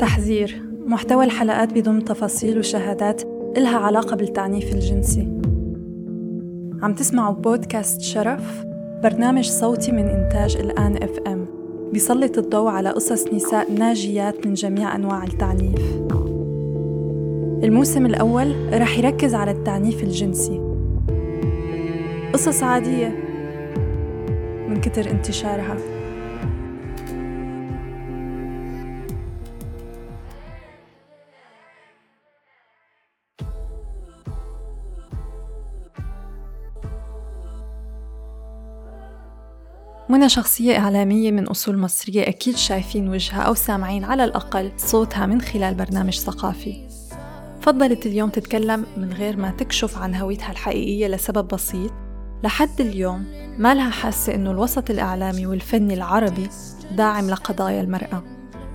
تحذير محتوى الحلقات بضم تفاصيل وشهادات إلها علاقة بالتعنيف الجنسي عم تسمعوا بودكاست شرف برنامج صوتي من إنتاج الآن اف ام بيسلط الضوء على قصص نساء ناجيات من جميع أنواع التعنيف الموسم الأول رح يركز على التعنيف الجنسي قصص عادية من كتر انتشارها منى شخصية إعلامية من أصول مصرية أكيد شايفين وجهها أو سامعين على الأقل صوتها من خلال برنامج ثقافي فضلت اليوم تتكلم من غير ما تكشف عن هويتها الحقيقية لسبب بسيط لحد اليوم ما لها حاسة إنه الوسط الإعلامي والفني العربي داعم لقضايا المرأة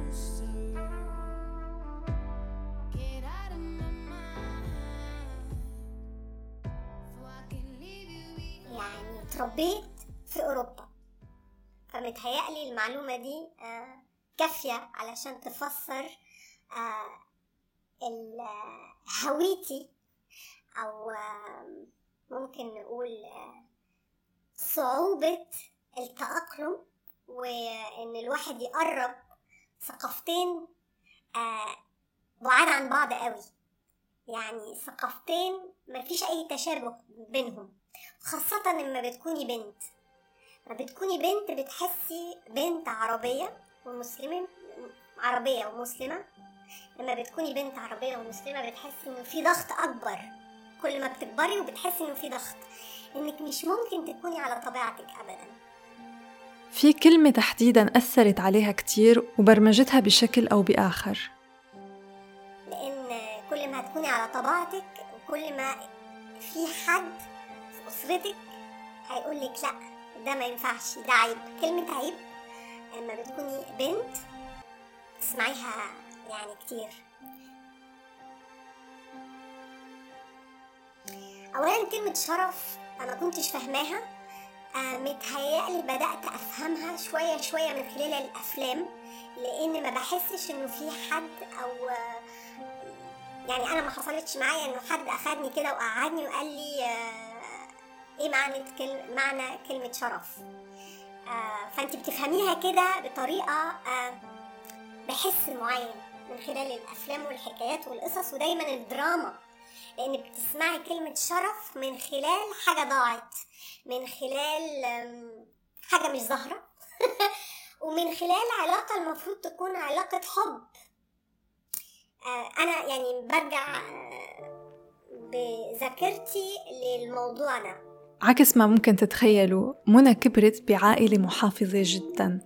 يعني تربيت في أوروبا فمتهيألي المعلومة دي آه، كافية علشان تفسر آه، ال- آه، هويتي أو آه، ممكن نقول آه، صعوبة التأقلم وإن الواحد يقرب ثقافتين آه، بعاد عن بعض قوي يعني ثقافتين مفيش أي تشابه بينهم خاصة لما بتكوني بنت لما بتكوني بنت بتحسي بنت عربية ومسلمة عربية ومسلمة لما بتكوني بنت عربية ومسلمة بتحسي إنه في ضغط أكبر كل ما بتكبري وبتحسي إنه في ضغط إنك مش ممكن تكوني على طبيعتك أبدا في كلمة تحديدا أثرت عليها كتير وبرمجتها بشكل أو بآخر لأن كل ما هتكوني على طبيعتك وكل ما في حد في أسرتك هيقول لك لا ده ما ينفعش ده عيب كلمة عيب لما بتكوني بنت تسمعيها يعني كتير أولا كلمة شرف أنا كنتش فاهماها آه، متهيألي بدأت أفهمها شوية شوية من خلال الأفلام لأن ما بحسش إنه في حد أو آه، يعني أنا ما حصلتش معايا إنه حد أخدني كده وقعدني وقال لي آه، إيه معنى كل... معنى كلمة شرف آه، فأنت بتفهميها كده بطريقة آه، بحس معين من خلال الأفلام والحكايات والقصص ودايما الدراما لأن بتسمعي كلمة شرف من خلال حاجة ضاعت من خلال آم، حاجة مش ظاهرة ومن خلال علاقة المفروض تكون علاقة حب آه، أنا يعني برجع آه، بذاكرتي للموضوع ده عكس ما ممكن تتخيلوا منى كبرت بعائلة محافظة جدا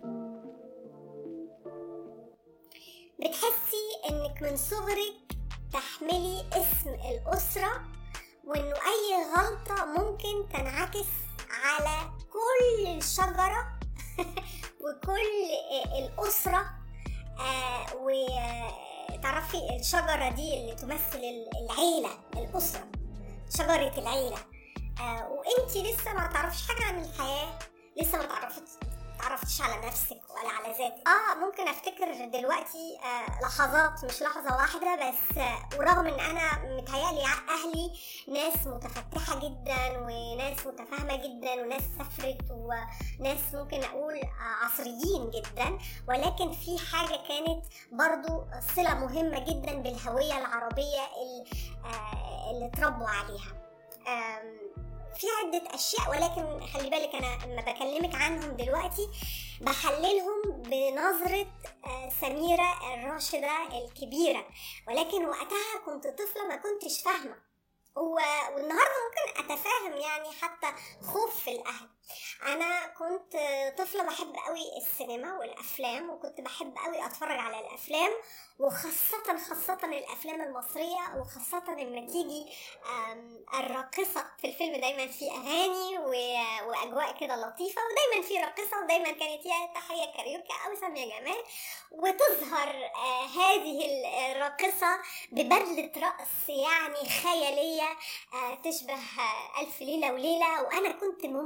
بتحسي انك من صغرك تحملي اسم الأسرة وانه اي غلطة ممكن تنعكس على كل الشجرة وكل الأسرة آه، وتعرفي الشجرة دي اللي تمثل العيلة الأسرة شجرة العيلة آه، وانتي لسه ما تعرفش حاجة عن الحياة لسه ما تعرفتش تعرفتش على نفسك ولا على ذاتك اه ممكن افتكر دلوقتي آه لحظات مش لحظة واحدة بس آه ورغم ان انا متهيألي ع- اهلي ناس متفتحة جدا وناس متفاهمة جدا وناس سافرت وناس ممكن اقول آه عصريين جدا ولكن في حاجة كانت برضو صلة مهمة جدا بالهوية العربية اللي, آه اللي اتربوا عليها آم، في عدة أشياء ولكن خلي بالك أنا لما بكلمك عنهم دلوقتي بحللهم بنظرة آه، سميرة الراشدة الكبيرة ولكن وقتها كنت طفلة ما كنتش فاهمة و- والنهارده ممكن اتفاهم يعني حتى خوف في الاهل انا كنت طفله بحب قوي السينما والافلام وكنت بحب قوي اتفرج على الافلام وخاصه خاصه الافلام المصريه وخاصه لما تيجي آم، الراقصه في الفيلم دايما في اغاني و- واجواء كده لطيفه ودايما في راقصه ودايما كانت يا تحيه كاريوكا او ساميه جمال وتظهر آه، هذه الراقصه ببدله رأس يعني خياليه آه، تشبه آه، ألف ليلة وليلة وأنا كنت منبهرة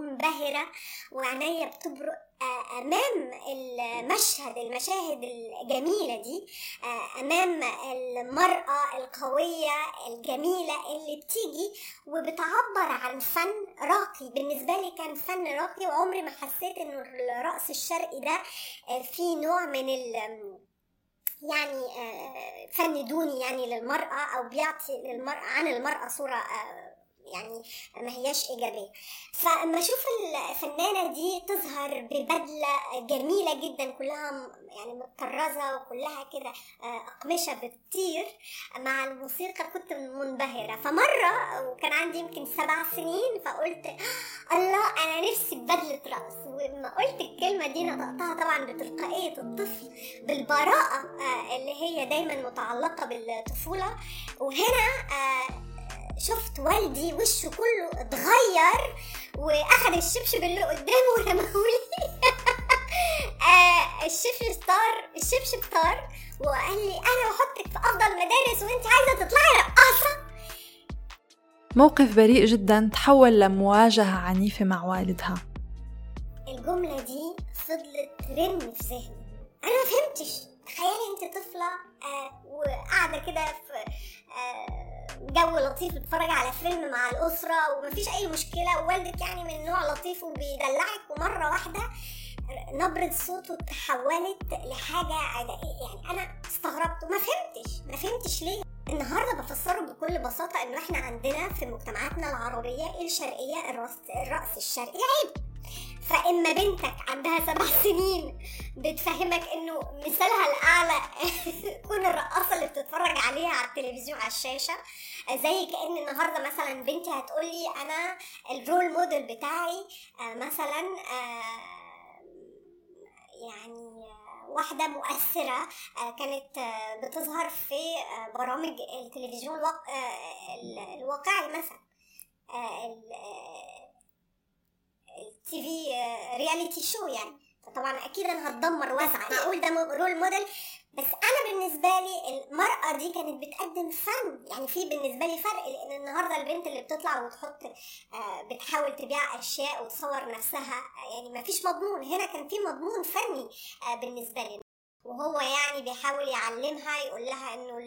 منبهرة وعينيا بتبرق آه، امام المشهد المشاهد الجميله دي آه، امام المراه القويه الجميله اللي بتيجي وبتعبر عن فن راقي بالنسبه لي كان فن راقي وعمري ما حسيت انه الرقص الشرقي ده آه، فيه نوع من ال يعني فن دوني يعني للمرأة أو بيعطي للمرأة عن المرأة صورة يعني ما هياش ايجابيه فاما اشوف الفنانه دي تظهر ببدله جميله جدا كلها يعني مطرزه وكلها كده آه، اقمشه بتطير مع الموسيقى كنت منبهره فمره وكان عندي يمكن سبع سنين فقلت الله انا نفسي ببدله رقص ولما قلت الكلمه دي نطقتها طبعا بتلقائيه الطفل بالبراءه آه، اللي هي دايما متعلقه بالطفوله وهنا آه، شفت والدي وشه كله اتغير واخد الشبشب اللي قدامه ورماهولي آه الشبشب طار الشبشب طار وقال لي انا بحطك في افضل مدارس وانت عايزه تطلعي رقاصه موقف بريء جدا تحول لمواجهة عنيفة مع والدها الجملة دي فضلت ترن في ذهني أنا ما فهمتش تخيلي أنت طفلة آه وقاعدة كده في آه جو لطيف بتتفرج على فيلم مع الاسره ومفيش اي مشكله ووالدك يعني من نوع لطيف وبيدلعك ومره واحده نبرة صوته تحولت لحاجة عدائية يعني أنا استغربت وما فهمتش ما فهمتش ليه النهارده بفسره بكل بساطة إنه إحنا عندنا في مجتمعاتنا العربية الشرقية الرقص, الرقص الشرقي عيب فاما بنتك عندها سبع سنين بتفهمك انه مثالها الاعلى تكون الرقاصه اللي بتتفرج عليها على التلفزيون على الشاشه زي كان النهارده مثلا بنتي هتقولي انا الرول موديل بتاعي آه، مثلا آه، يعني واحدة مؤثرة آه، كانت بتظهر في برامج التلفزيون الواقعي مثلا التي في رياليتي شو يعني فطبعا اكيد انا هتدمر واسعه معقول ده رول موديل بس انا بالنسبه لي المراه دي كانت بتقدم فن يعني في بالنسبه لي فرق لان النهارده البنت اللي بتطلع وتحط آه، بتحاول تبيع اشياء وتصور نفسها يعني ما فيش مضمون هنا كان في مضمون فني آه، بالنسبه لي وهو يعني بيحاول يعلمها يقول لها انه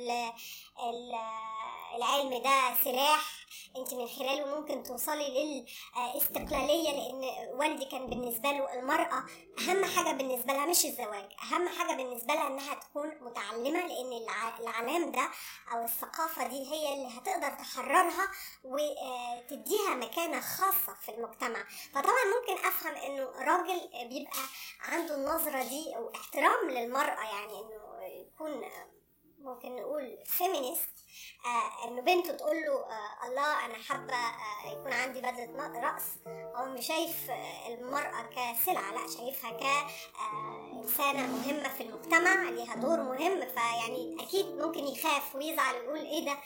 العلم ده سلاح انت من خلاله ممكن توصلي للاستقلاليه لان والدي كان بالنسبه له المراه اهم حاجه بالنسبه لها مش الزواج اهم حاجه بالنسبه لها انها تكون متعلمه لان العلام ده او الثقافه دي هي اللي هتقدر تحررها وتديها مكانه خاصه في المجتمع فطبعا ممكن افهم انه راجل بيبقى عنده النظره دي او احترام للمراه يعني انه يكون ممكن نقول فيمينيست آه انه بنته تقول له آه الله انا حابه آه يكون عندي بدله رقص هو مش شايف آه المراه كسلعه لا شايفها كانسانه آه مهمه في المجتمع ليها دور مهم فيعني اكيد ممكن يخاف ويزعل ويقول ايه ده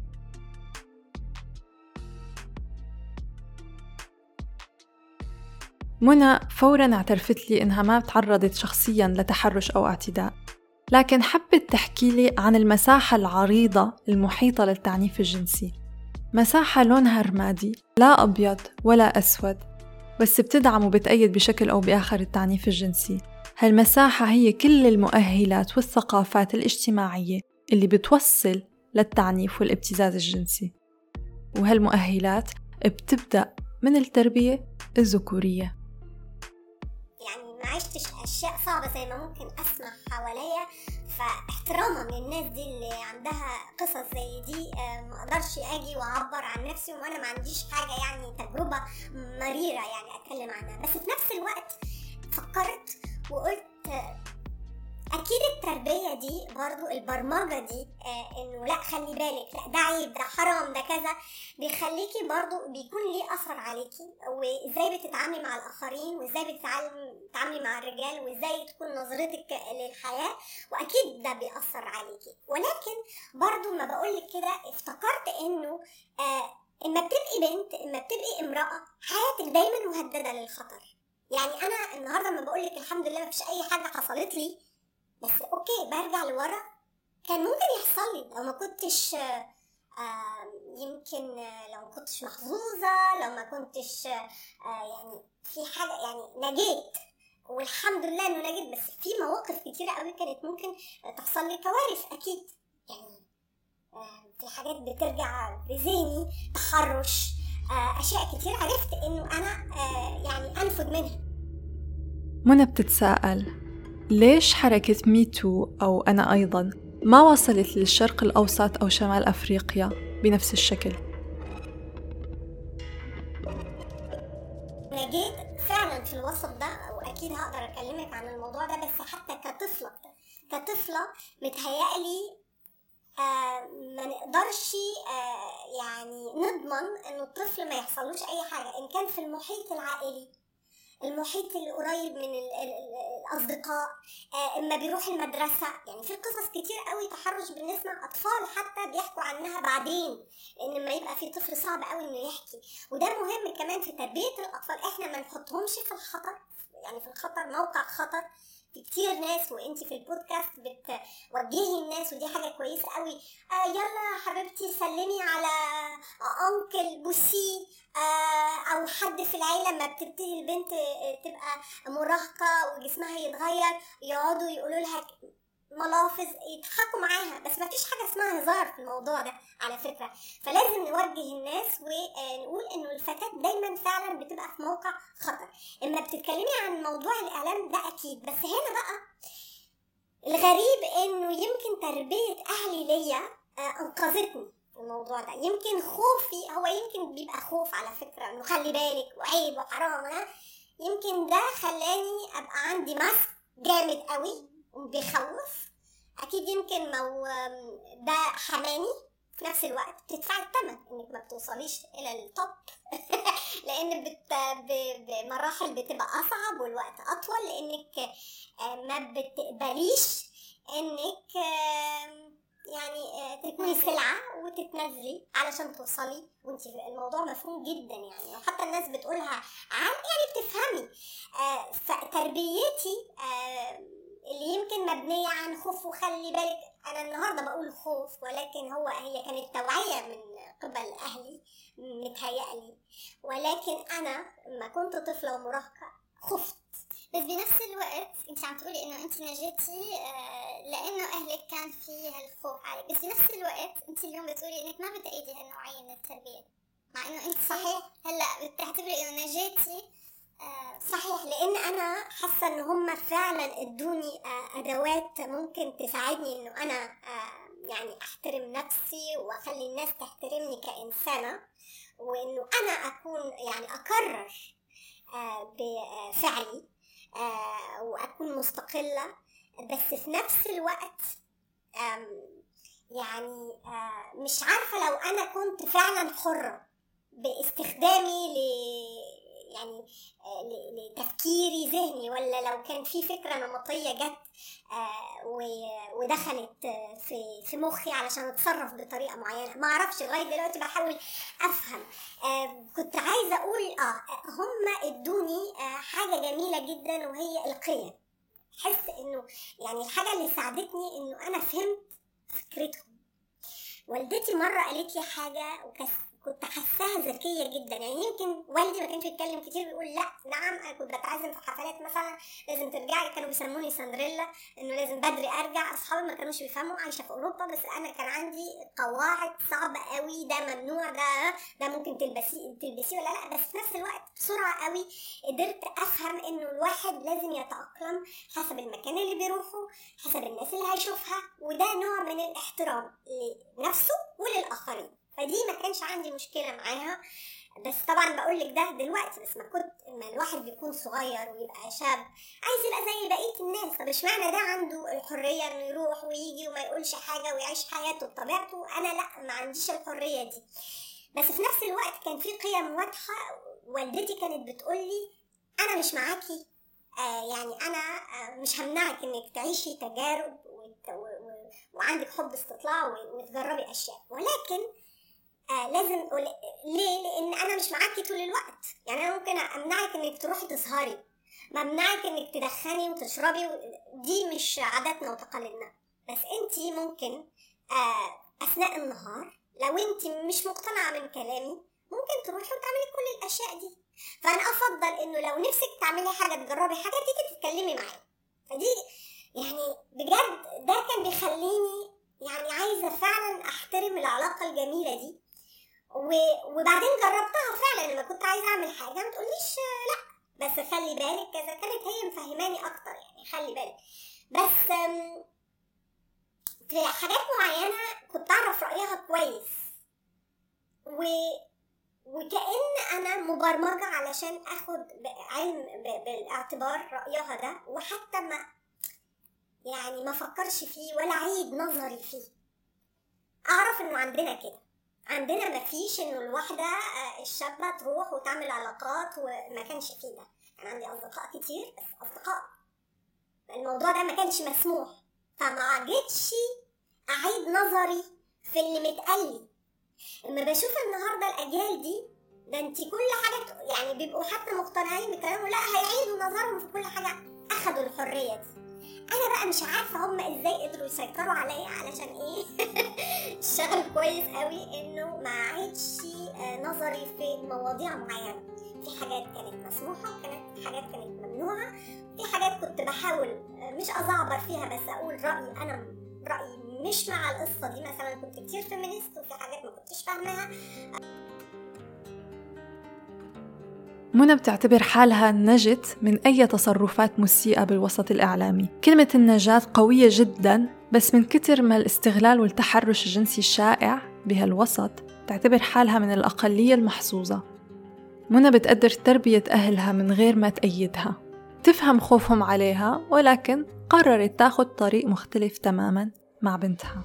منى فورا اعترفت لي انها ما تعرضت شخصيا لتحرش او اعتداء لكن حبت تحكي لي عن المساحة العريضة المحيطة للتعنيف الجنسي مساحة لونها رمادي لا أبيض ولا أسود بس بتدعم وبتأيد بشكل أو بآخر التعنيف الجنسي هالمساحة هي كل المؤهلات والثقافات الاجتماعية اللي بتوصل للتعنيف والابتزاز الجنسي وهالمؤهلات بتبدأ من التربية الذكورية عشتش اشياء صعبه زي ما ممكن اسمع حواليا فاحتراما للناس دي اللي عندها قصص زي دي آه، ما اقدرش اجي واعبر عن نفسي وانا ما عنديش حاجه يعني تجربه مريره يعني اتكلم عنها بس في نفس الوقت فكرت وقلت اكيد التربيه دي برضو البرمجه دي آه انه لا خلي بالك لا ده عيب ده حرام ده كذا بيخليكي برضو بيكون ليه اثر عليكي وازاي بتتعاملي مع الاخرين وازاي بتتعاملي مع الرجال وازاي تكون نظرتك للحياه واكيد ده بيأثر عليكي ولكن برضو ما بقولك كده افتكرت انه آه اما بتبقي بنت اما بتبقي امراه حياتك دايما مهدده للخطر يعني انا النهارده لما بقول لك الحمد لله مفيش اي حاجه حصلت لي بس اوكي برجع لورا كان ممكن يحصل لي لو ما كنتش آه يمكن آه، لو ما كنتش محظوظة لو ما كنتش آه، يعني في حاجة يعني نجيت والحمد لله انه نجيت بس في مواقف كتيرة قوي كانت ممكن تحصل لي كوارث اكيد يعني آه، في حاجات بترجع بذهني تحرش آه، اشياء كتير عرفت انه انا آه، يعني انفذ منها منى بتتساءل ليش حركة ميتو أو أنا أيضا ما وصلت للشرق الأوسط أو شمال أفريقيا بنفس الشكل نجيت فعلا في الوسط ده واكيد هقدر اكلمك عن الموضوع ده بس حتى كطفله كطفله متهيألي آه ما نقدرش آه يعني نضمن انه الطفل ما يحصلوش اي حاجه ان كان في المحيط العائلي المحيط القريب من ال- ال- ال- الاصدقاء آه اما بيروح المدرسه يعني في قصص كتير قوي تحرش بنسمع اطفال حتى بيحكوا عنها بعدين لان لما يبقى في طفل صعب قوي انه يحكي وده مهم كمان في تربيه الاطفال احنا ما نحطهمش في الخطر يعني في الخطر موقع خطر في كتير ناس وانت في البودكاست بتوجهي الناس ودي حاجه كويسه قوي آه يلا حبيبتي سلمي على انكل بوسي آه او حد في العيله لما بتبتدي البنت آه، تبقى مراهقه وجسمها يتغير يقعدوا يقولوا لها ملافظ يضحكوا معاها بس ما فيش حاجه اسمها هزار في الموضوع ده على فكره فلازم نوجه الناس ونقول انه الفتاه دايما فعلا بتبقى في موقع خطر اما بتتكلمي عن موضوع الاعلام ده اكيد بس هنا بقى الغريب انه يمكن تربيه اهلي ليا آه، انقذتني في الموضوع ده يمكن خوفي هو يمكن بيبقى خوف على فكره انه خلي بالك وعيب وحرام ها يمكن ده خلاني ابقى عندي ماسك جامد قوي وبيخوف اكيد يمكن لو ده حماني في نفس الوقت بتدفعي الثمن انك ما بتوصليش الى التوب لان بت... ب... بمراحل بتبقى اصعب والوقت اطول لانك آه، ما بتقبليش انك آم، يعني آه، تكوني سلعة وتتنازلي علشان توصلي وانت الموضوع مفهوم جدا يعني وحتى الناس بتقولها عن يعني بتفهمي آه، فتربيتي آه، اللي يمكن مبنية عن خوف وخلي بالك أنا النهاردة بقول خوف ولكن هو هي كانت توعية من قبل أهلي متهيألي ولكن أنا لما كنت طفلة ومراهقة خفت بس بنفس الوقت انت عم تقولي انه انت نجيتي آه، لانه اهلك كان في هالخوف عليك بس بنفس الوقت انت اليوم بتقولي انك ما بتأيدي هالنوعية من التربية مع انه انت صحيح. هلا بتعتبري انه نجيتي آه، صحيح لان انا حاسه ان هم فعلا ادوني آه، ادوات ممكن تساعدني انه انا آه، يعني احترم نفسي واخلي الناس تحترمني كانسانه وانه انا اكون يعني اكرر آه، بفعلي آه، واكون مستقله بس في نفس الوقت آم، يعني آه، مش عارفه لو انا كنت فعلا حره باستخدامي ل يعني آه، ل- لتفكيري ذهني ولا لو كان في فكره نمطيه جت آه، و- ودخلت آه، في في مخي علشان اتصرف بطريقه معينه ما اعرفش لغايه دلوقتي بحاول افهم آه، كنت عايزه اقول اه هم ادوني آه، حاجه جميله جدا وهي القيم حس انه يعني الحاجه اللي ساعدتني انه انا فهمت فكرتهم والدتي مرة قالت لي حاجة وكنت حاساها ذكية جدا يعني يمكن والدي ما كانش بيتكلم كتير بيقول لا نعم انا كنت بتعزم في حفلات مثلا لازم ترجعي كانوا بيسموني سندريلا انه لازم بدري ارجع اصحابي ما كانوش بيفهموا عايشة في اوروبا بس انا كان عندي قواعد صعبة قوي ده ممنوع ده ده ممكن تلبسيه تلبسيه ولا لا بس في نفس الوقت بسرعة قوي قدرت افهم انه الواحد لازم يتأقلم حسب المكان اللي بيروحه حسب الناس اللي هيشوفها وده نوع من الاحترام لنفسه وللآخرين فدي ما كانش عندي مشكلة معاها بس طبعا بقول لك ده دلوقتي بس ما كنت لما الواحد بيكون صغير ويبقى شاب عايز يبقى زي بقيه الناس طب اشمعنى ده عنده الحريه انه يروح ويجي وما يقولش حاجه ويعيش حياته بطبيعته انا لا ما عنديش الحريه دي بس في نفس الوقت كان في قيم واضحه والدتي كانت بتقول لي انا مش معاكي آه يعني انا آه مش همنعك انك تعيشي تجارب وت- و- و- وعندك حب استطلاع و- وتجربي اشياء ولكن آه لازم أقول- ليه؟ لان انا مش معاكي طول الوقت يعني انا ممكن امنعك انك تروحي تسهري ممنعك انك تدخني وتشربي و... دي مش عاداتنا وتقاليدنا بس انتي ممكن آه اثناء النهار لو انت مش مقتنعه من كلامي ممكن تروحي وتعملي كل الاشياء دي فانا افضل انه لو نفسك تعملي حاجه تجربي حاجه تيجي تتكلمي معايا فدي يعني بجد ده كان بيخليني يعني عايزه فعلا احترم العلاقه الجميله دي وبعدين جربتها فعلا لما كنت عايزه اعمل حاجه ما تقوليش لا بس خلي بالك كذا كانت هي مفهماني اكتر يعني خلي بالك بس في حاجات معينه كنت اعرف رايها كويس و وكأن أنا مبرمجة علشان أخد علم بالاعتبار رأيها ده وحتى ما يعني ما فكرش فيه ولا عيد نظري فيه أعرف إنه عندنا كده عندنا ما فيش إنه الواحدة آه، الشابة تروح وتعمل علاقات وما كانش فيه ده أنا عندي أصدقاء كتير بس أصدقاء الموضوع ده ما كانش مسموح فما جيتش أعيد نظري في اللي متقلي لما بشوف النهارده الاجيال دي ده انت كل حاجه يعني بيبقوا حتى مقتنعين بكلامه لا هيعيدوا نظرهم في كل حاجه اخدوا الحريه دي انا بقى مش عارفه هم ازاي قدروا يسيطروا عليا علشان ايه الشغل كويس قوي انه ما عيدش آه، نظري في مواضيع معينه في حاجات كانت مسموحه وكانت حاجات كانت ممنوعه في حاجات كنت بحاول آه، مش ازعبر فيها بس اقول رايي انا رايي مش مع القصه دي مثلا كنت كتير فيمينيست وفي حاجات ما كنتش فاهماها منى بتعتبر حالها نجت من أي تصرفات مسيئة بالوسط الإعلامي كلمة النجاة قوية جدا بس من كتر ما الاستغلال والتحرش الجنسي الشائع بهالوسط تعتبر حالها من الأقلية المحظوظة منى بتقدر تربية أهلها من غير ما تأيدها تفهم خوفهم عليها ولكن قررت تاخد طريق مختلف تماما مع بنتها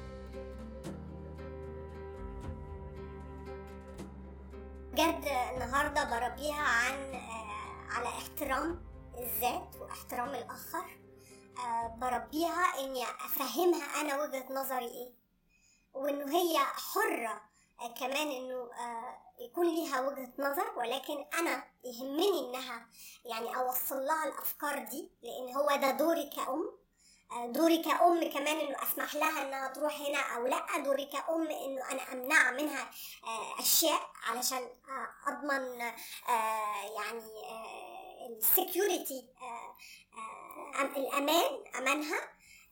بجد النهاردة بربيها عن آه، على احترام الذات واحترام الآخر آه، بربيها إني أفهمها أنا وجهة نظري إيه وإنه هي حرة آه، كمان إنه يكون ليها وجهة نظر ولكن أنا يهمني إنها يعني أوصل لها الأفكار دي لأن هو ده دوري كأم دوري كأم كمان انه اسمح لها انها تروح هنا او لا دوري كأم انه انا امنع منها آه، اشياء علشان آه، اضمن آه، يعني السكيورتي الامان امانها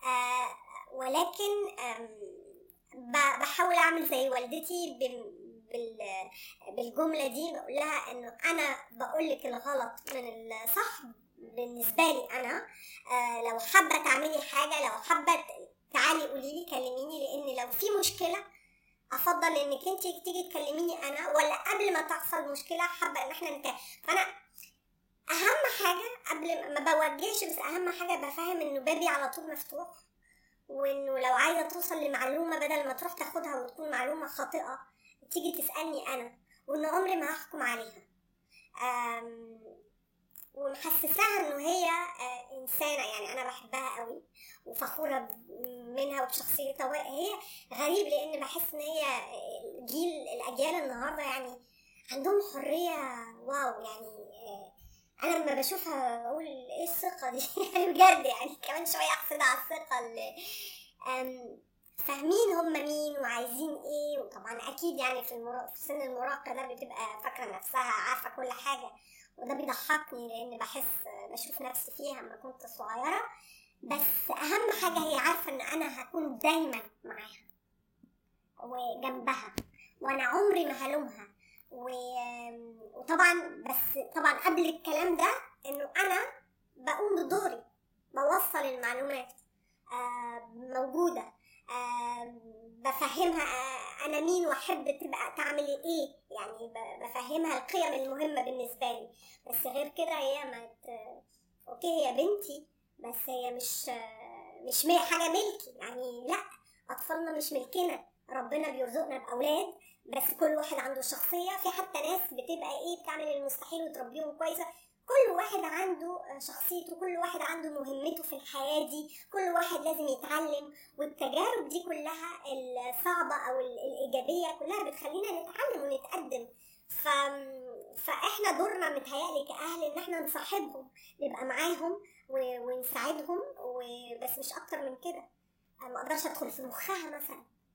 ولكن بحاول اعمل زي والدتي بالجمله دي بقول لها انه انا بقول لك الغلط من الصح بالنسبه لي انا آه لو حابه تعملي حاجه لو حابه تعالي قولي لي كلميني لان لو في مشكله افضل انك انت تيجي تكلميني انا ولا قبل ما تحصل مشكله حابه ان احنا نتكلم فانا اهم حاجه قبل ما بوجهش بس اهم حاجه بفهم انه بابي على طول مفتوح وانه لو عايزه توصل لمعلومه بدل ما تروح تاخدها وتكون معلومه خاطئه تيجي تسالني انا وان عمري ما هحكم عليها ومحسساها انه هي آه، انسانه يعني انا بحبها قوي وفخوره منها وبشخصيتها وهي غريب لان بحس ان هي جيل الاجيال النهارده يعني عندهم حريه واو يعني آه، انا لما بشوفها بقول ايه الثقه دي يعني بجد يعني كمان شويه احسد على الثقه اللي فاهمين هم مين وعايزين ايه وطبعا اكيد يعني في, المرا... في سن المراهقه ده بتبقى فاكره نفسها عارفه كل حاجه وده بيضحكني لان بحس بشوف نفسي فيها لما كنت صغيره بس اهم حاجه هي عارفه ان انا هكون دايما معاها وجنبها وانا عمري ما هلومها و... وطبعا بس طبعا قبل الكلام ده انه انا بقوم بدوري بوصل المعلومات آه موجوده بفهمها آه، انا مين واحب تبقى تعمل ايه يعني بفهمها القيم المهمه بالنسبه لي بس غير كده هي ما اوكي هي بنتي بس هي مش مش حاجه ملكي يعني لا اطفالنا مش ملكنا ربنا بيرزقنا باولاد بس كل واحد عنده شخصيه في حتى ناس بتبقى ايه بتعمل المستحيل وتربيهم كويسه كل واحد عنده شخصيته كل واحد عنده مهمته في الحياة دي كل واحد لازم يتعلم والتجارب دي كلها الصعبة أو الإيجابية كلها بتخلينا نتعلم ونتقدم ف... فاحنا دورنا متهيألي كأهل ان احنا نصاحبهم نبقى معاهم و... ونساعدهم وبس مش اكتر من كده ما اقدرش ادخل في مخها مثلا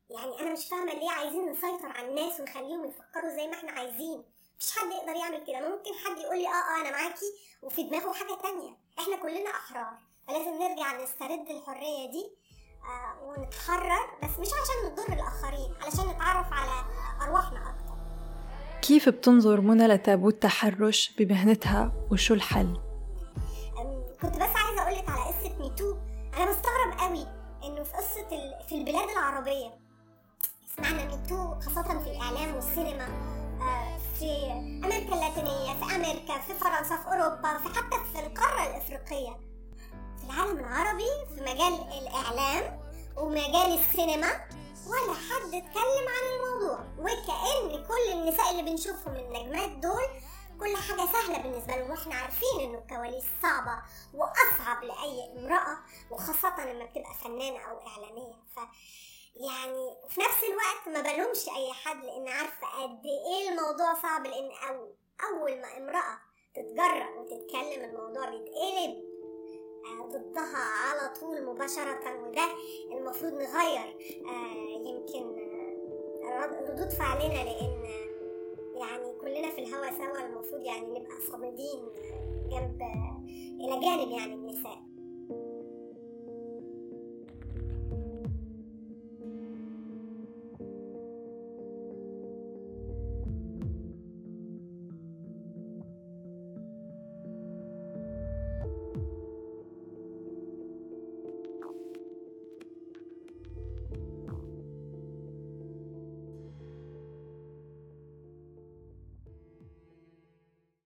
يعني انا مش فاهمه ليه عايزين نسيطر على الناس ونخليهم يفكروا زي ما احنا عايزين مش حد يقدر يعمل كده ممكن حد يقول لي اه اه انا معاكي وفي دماغه حاجه تانية احنا كلنا احرار فلازم نرجع نسترد الحريه دي آه ونتحرر بس مش عشان نضر الاخرين علشان نتعرف على ارواحنا اكتر كيف بتنظر منى لتابوت التحرش بمهنتها وشو الحل؟ كنت بس عايزه اقول لك على قصه ميتو انا بستغرب قوي انه في قصه في البلاد العربيه سمعنا ميتو خاصه في الاعلام والسينما آه، في امريكا اللاتينيه في امريكا في فرنسا في اوروبا في حتى في القاره الافريقيه في العالم العربي في مجال الاعلام ومجال السينما ولا حد اتكلم عن الموضوع وكأن كل النساء اللي بنشوفهم النجمات دول كل حاجة سهلة بالنسبة لهم واحنا عارفين انه الكواليس صعبة واصعب لأي امرأة وخاصة لما بتبقى فنانة او اعلانية ف يعني في نفس الوقت ما بلومش اي حد لان عارفة قد ايه الموضوع صعب لان أو اول ما امرأة تتجرأ وتتكلم الموضوع بيتقلب آه، ضدها على طول مباشرة وده المفروض نغير آه، يمكن آه، ردود فعلنا لأن يعني كلنا في الهوا سوا المفروض يعني نبقى صامدين جنب الى جانب يعني النساء